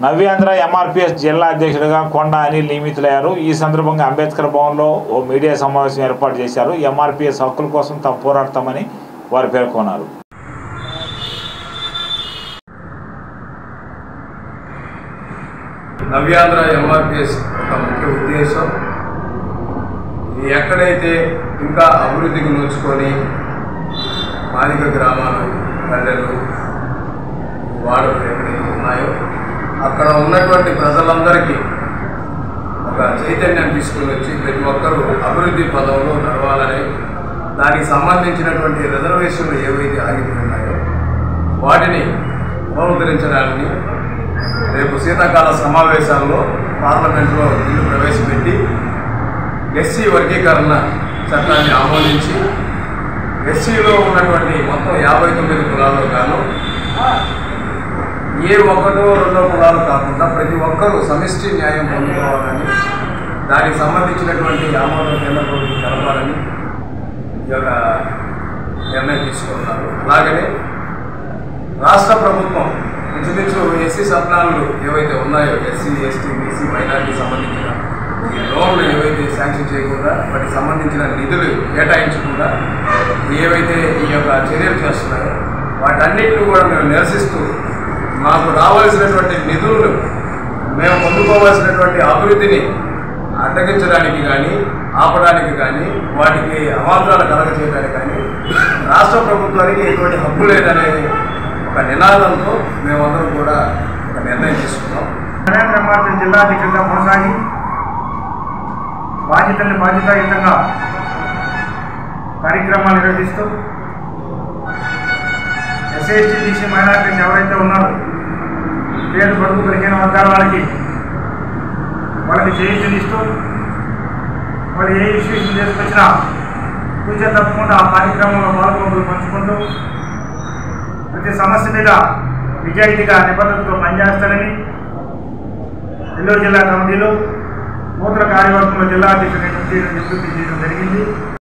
నవ్యాంధ్ర ఎంఆర్పిఎస్ జిల్లా అధ్యక్షుడిగా కొండ అనిల్ నియమితులయ్యారు ఈ సందర్భంగా అంబేద్కర్ భవన్లో ఓ మీడియా సమావేశం ఏర్పాటు చేశారు ఎంఆర్పిఎస్ హక్కుల కోసం తాము పోరాడతామని వారు పేర్కొన్నారు నవ్యాంధ్ర ఎంఆర్పిఎస్ ఒక ముఖ్య ఉద్దేశం ఈ ఎక్కడైతే ఇంకా అభివృద్ధికి నోచుకొని మాదిక గ్రామాలు పల్లెలు వాడలు ఎక్కడైతే ఉన్నాయో అక్కడ ఉన్నటువంటి ప్రజలందరికీ ఒక చైతన్యం తీసుకుని వచ్చి ప్రతి ఒక్కరూ అభివృద్ధి పదంలో నడవాలని దానికి సంబంధించినటువంటి రిజర్వేషన్లు ఏవైతే ఆగిపోయి ఉన్నాయో వాటిని పునరుద్ధరించడానికి రేపు శీతాకాల సమావేశాల్లో పార్లమెంట్లో బిల్లు ప్రవేశపెట్టి ఎస్సీ వర్గీకరణ చట్టాన్ని ఆమోదించి ఎస్సీలో ఉన్నటువంటి మొత్తం యాభై తొమ్మిది కులాల్లో గాను ఏ ఒకటో రెండో కులాలు కాకుండా ప్రతి ఒక్కరూ సమిష్టి న్యాయం పొందుకోవాలని దానికి సంబంధించినటువంటి ఆమోదం కేంద్ర ప్రభుత్వం తెలపాలని ఈ యొక్క నిర్ణయం తీసుకున్నారు అలాగనే రాష్ట్ర ప్రభుత్వం ఇంచుమించు ఎస్సీ సప్లాన్లు ఏవైతే ఉన్నాయో ఎస్సీ ఎస్టీ బీసీ మైనారిటీకి సంబంధించిన ఈ లోన్లు ఏవైతే శాంక్షన్ చేయకుండా వాటికి సంబంధించిన నిధులు కేటాయించకుండా ఏవైతే ఈ యొక్క చర్యలు చేస్తున్నాయో వాటన్నిటిని కూడా మేము నిరసిస్తూ మాకు రావాల్సినటువంటి నిధులను మేము పొందుకోవాల్సినటువంటి అభివృద్ధిని అడ్డగించడానికి కానీ ఆపడానికి కానీ వాటికి అవాంతరాలు కలగచేయడానికి కానీ రాష్ట్ర ప్రభుత్వానికి ఎటువంటి హక్కు లేదనే ఒక నినాదంతో మేమందరం కూడా ఒక నిర్ణయం తీసుకున్నాం నరేంద్ర మోదీ జిల్లా అధ్యక్షుడిగా కొనసాగి బాధ్యతల్ని బాధ్యతాయుతంగా కార్యక్రమాలు నిర్వహిస్తూ ఎస్ఎస్టీ బీసీ మైనార్టీలు ఎవరైతే ఉన్నారో పేద బడుగు బలిహీన వర్గాల వాళ్ళకి వాళ్ళకి చేయించనిస్తూ వాళ్ళు ఏ ఇష్యూస్ చేసుకొచ్చినా కూర్చొని తప్పకుండా ఆ కార్యక్రమంలో పాల్గొంటూ పంచుకుంటూ ప్రతి సమస్య మీద నిజాయితీగా నిబద్ధతతో పనిచేస్తారని నెల్లూరు జిల్లా కమిటీలో నూతన కార్యవర్గంలో జిల్లా అధ్యక్షుడు నియమించడం చేయడం జరిగింది